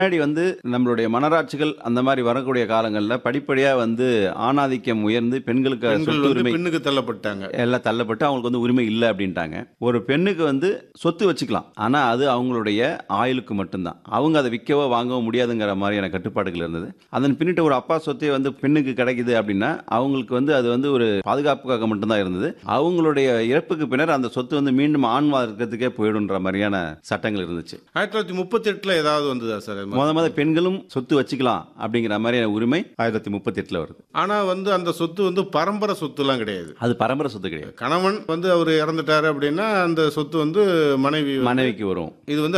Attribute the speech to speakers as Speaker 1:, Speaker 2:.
Speaker 1: முன்னாடி வந்து நம்மளுடைய மனராட்சிகள் அந்த மாதிரி வரக்கூடிய காலங்களில் படிப்படியாக வந்து ஆணாதிக்கம் உயர்ந்து பெண்களுக்கு
Speaker 2: பெண்கள்
Speaker 1: சொத்து
Speaker 2: வந்து
Speaker 1: உரிமை
Speaker 2: பெண்ணுக்கு தள்ளப்பட்டாங்க
Speaker 1: எல்லாம் தள்ளப்பட்டு அவங்களுக்கு வந்து உரிமை இல்லை அப்படின்ட்டாங்க ஒரு பெண்ணுக்கு வந்து சொத்து வச்சுக்கலாம் ஆனால் அது அவங்களுடைய ஆயுளுக்கு மட்டும்தான் அவங்க அதை விற்கவோ வாங்கவோ முடியாதுங்கிற மாதிரியான கட்டுப்பாடுகள் இருந்தது அதன் பின்னிட்டு ஒரு அப்பா சொத்தே வந்து பெண்ணுக்கு கிடைக்குது அப்படின்னா அவங்களுக்கு வந்து அது வந்து ஒரு பாதுகாப்புக்காக மட்டும்தான் இருந்தது அவங்களுடைய இறப்புக்கு பின்னர் அந்த சொத்து வந்து மீண்டும் ஆண் வர்க்கத்துக்கே போயிடுன்ற மாதிரியான சட்டங்கள் இருந்துச்சு
Speaker 2: ஆயிரத்தி தொள்ளாயிரத்தி முப்பத்தி எட்டுல ஏதாவது வந்ததா சார் அது மாதிரி?
Speaker 1: முத முத பெண்களும் சொத்து வச்சுக்கலாம் அப்படிங்கிற மாதிரியான உரிமை ஆயிரத்தி தொள்ளாயிரத்தி முப்பத்தி எட்டுல வருது
Speaker 2: ஆனா வந்து அந்த சொத்து வந்து பரம்பரை சொத்துலாம் கிடையாது
Speaker 1: அது பரம்பரை சொத்து கிடையாது
Speaker 2: கணவன் வந்து அவர் இறந்துட்டாரு அப்படின்னா அந்த சொத்து வந்து மனைவி
Speaker 1: மனைவிக்கு வரும்
Speaker 2: இது வந்து